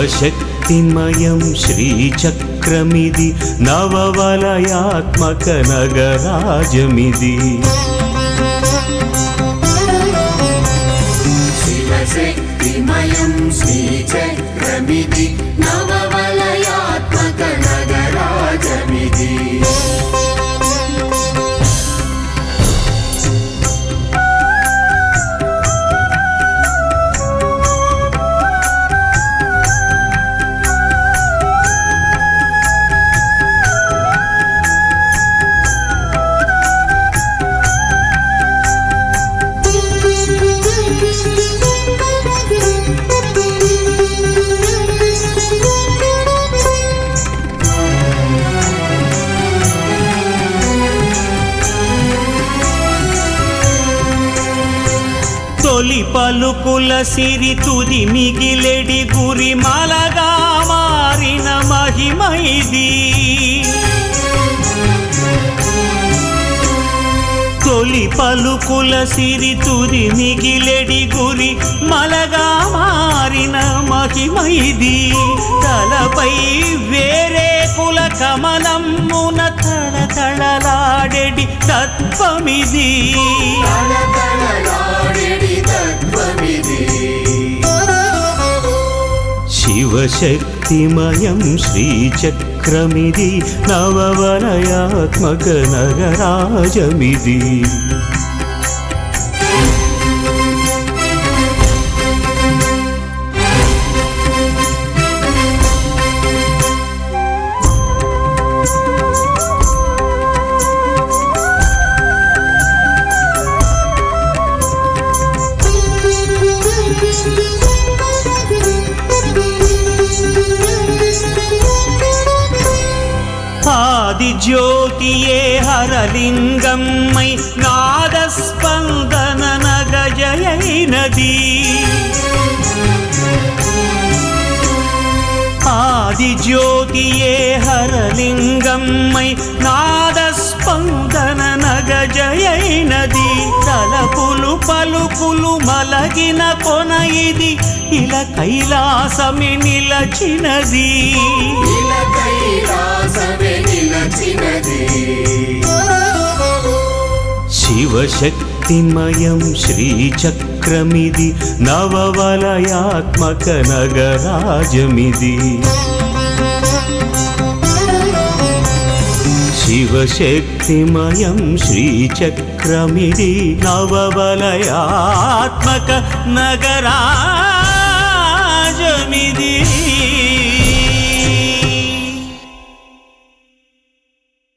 శివశక్తిమయం శ్రీచక్రమిది నవవలయాత్మక నగరాజమిది శివశక్తిమయం శ్రీచక్రమిది నవవలయాత్మక నగరాజమిది తొలి పలుకుల సిరి తుది మిగిలెడి గురి మలగా మారిన మహిమ ఇది తొలి పలుకుల సిరి తుది మిగిలెడి గురి మలగా మారిన మహిమ ఇది తలపై వేరే కుల కమలమ్మున తళతళలాడెడి తత్వమిది తలతలలాడెడి తత్వమిది శివశక్తిమయం శ్రీచక్రమిది నవవలయాత్మక నగరాజమిది ఆది జ్యోతియే హరలింగమ్మై నాదస్పందన నగజయైనది ఆది జ్యోతియే హరలింగమ్మై నాదస్పందన నగజయైనది తలపులు పలుకులు మలగిన కొన ఇది ఇలా కైలాసమి నిలచినది ఇలా కైలాసమే నిలచినది శివశక్తిమయం శ్రీచక్రమిది నవవలయాత్మక నగరాజమిది శివశక్తిమయం శ్రీచక్రమిది నవవలయాత్మక నగరాజమిది